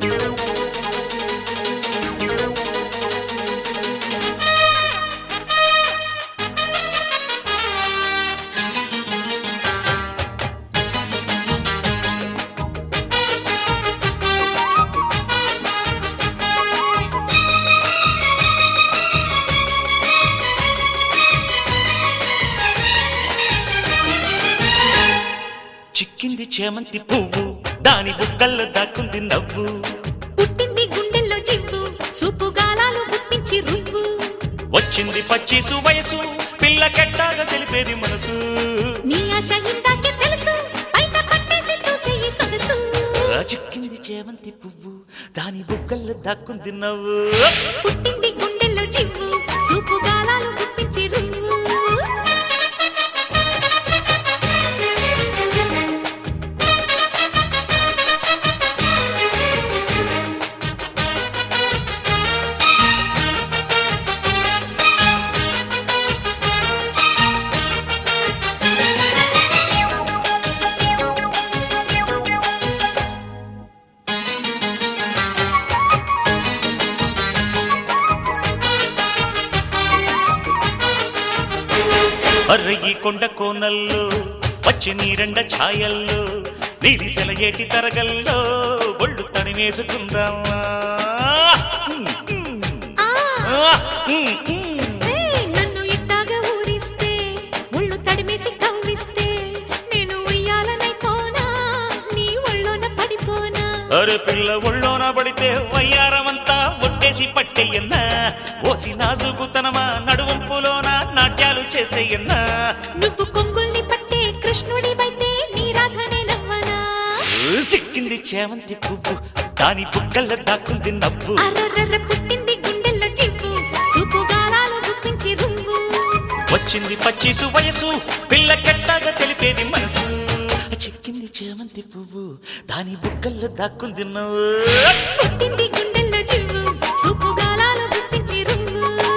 చిక్కింది చేమంతి పువ్వు దాని బుక్కల్లో దాక్కుంది నవ్వు పుట్టింది గుండెల్లో జివ్వు చూపు గాలాలు గుప్పించి రువ్వు వచ్చింది పచ్చీసు వయసు పిల్ల కెట్టాగా తెలిపేది మనసు నీ ఆశ ఇందాకే తెలుసు బయట పట్టేసి చూసే ఈ సొగసు ఆ చిక్కింది చేమంతి పువ్వు దాని బుక్కల్లో దాక్కుంది నవ్వు పుట్టింది గుండెల్లో జివ్వు చూపు గాలాలు గుప్పించి రువ్వు అర్ర ఈ కొండ కోనల్లో వచ్చి నీరెండ ఛాయల్లో నీరిసెల ఏటి తరగల్లో ఒళ్ళు తనివేసుకుందామా ఆ ఆ, ఉమ్, ఉమ్. ఏయ్, నన్ను ఇట్టాగా ఊరిస్తే ఒళ్ళు తడిమేసి కవ్విస్తే నేను ఉయ్యాలనైపోనా నీ ఒళ్ళోన పడిపోనా అరే పిల్ల ఒళ్ళోన పడితే వయ్యారమంతా ఒట్టేసి పట్టేయన్నా ఓసి నాజుకుతనమా నడువంపులోన నాట్యాలు చేసేయన్నా నువ్వు కొంగుల్ని పట్టే కృష్ణుడివైతే నీ రాధనే నవ్వనా సిక్కింది చేమంతి పువ్వు దాని బుక్కల్లో దాక్కుంది నవ్వు అర్రర్ర పుట్టింది గుండెల్లో చివ్వు చూపు గాలాలు గుప్పించి రువ్వు వచ్చింది పచ్చిసు వయసు పిల్ల కెట్టాగా తెలిపేది మనసు చిక్కింది చేమంతి పువ్వు దాని బుక్కల్లో దాక్కుంది నవ్వు పుట్టింది గుండెల్లో చివ్వు చూపు గాలాలు గుప్పించి రువ్వు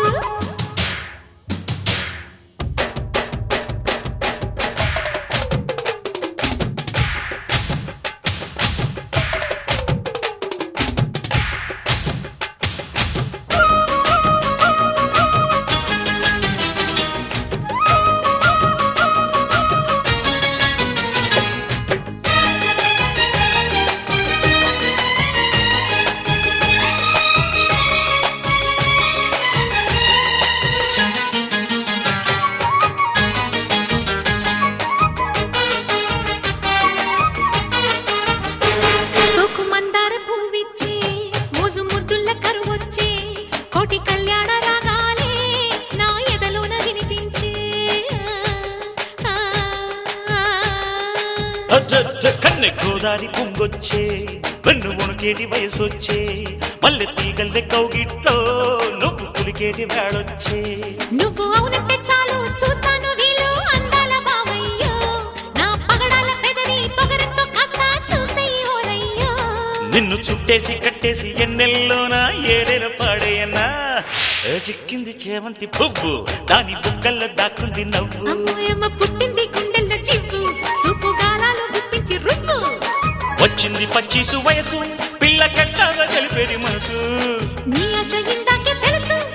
సోకు మందార పువ్విచ్చి మోజు ముద్దుల కరువొచ్చే కోటి కళ్యాణ రాగాలే నా ఎదలోన వినిపించే ఆ, ఆ, ఆ. అచ్చచ్చ కన్నె గోదారి పొంగొచ్చే వెన్ను వణుకేటి వయసొచ్చే మల్లె తీగల్లె కౌగిట్లో నువ్వు పులికేటి వేళొచ్చే నువ్వు అవునంటే చాలు చూస్తాను వీలు అందాల బావయ్యో నా పగడాల పెదవి పొగరంతో కాస్త చూసేయి ఓరయ్యో నిన్ను చుట్టేసి కట్టేసి ఎన్నెల్లోనా ఏరేల పాడేయన్నా ఏ చిక్కింది చేమంతి పువ్వు దాని బుక్కల్లో దాక్కుంది నవ్వు అమ్మాయమ్మ పుట్టింది గుండెల్లో చివ్వు చూపు గాలాలు గుప్పించి రువ్వు వచ్చింది పచ్చిసు వయసు పిల్ల కెట్టాగా తెలిపేది మనసు నీ ఆశ ఇందాకే తెలుసు